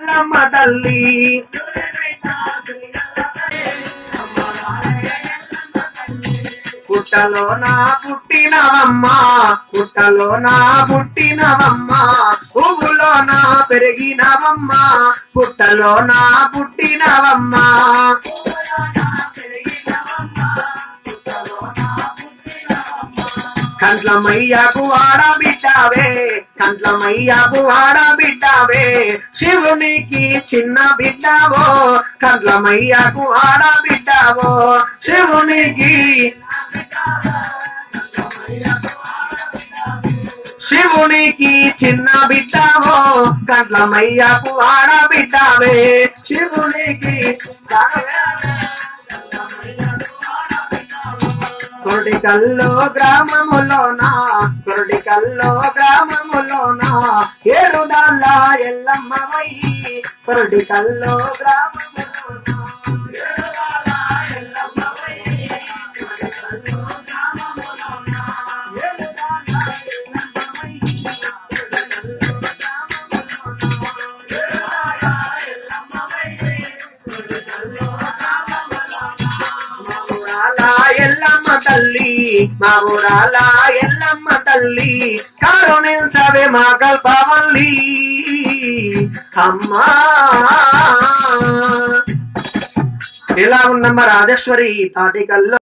అమ్మ తల్లి పుట్టలో నా పుట్టినవమ్మ పుట్టలో నా పుట్టినవమ్మ పువ్వులో నా పెరిగినవమ్మ పుట్టలో నా పుట్టినవమ్మ కంట్లమయ్యకు ఆడబిడ్డావే కంట్లమయ్యకు ఆడబిడ్డావే శివునికి చిన్న బిడ్డావో కంట్లమయ్యకు ఆడబిడ్డావో శివునికి శివునికి చిన్న బిడ్డావో కంట్లమయ్యకు ఆడబిడ్డావే శివునికి కొరటికల్లో గ్రామములోన కొరటికల్లో గ్రామములోన ఏడుదాళ్ళ ఎల్లమ్మవయ్యి కొరటికల్లో గ్రామములోన ఏడుదాళ్ళ ఎల్లమ్మవయ్యి, కొరటికల్లో గ్రామములోన ఏడుదాళ్ళ ఎల్లమ్మవయ్యి, కొరటికల్లో గ్రామములోన ఏడుదాళ్ళ ఎల్లమ్మవయ్యి, కొరటికల్లో మా ఊరాల ఎల్లమ్మ తల్లి మా ఊరాల ఎల్లమ్మ తల్లి కరుణించవే మా కల్పవల్లి అమ్మా ఎలా ఉందమ్మా రాజేశ్వరి తాటికల్లో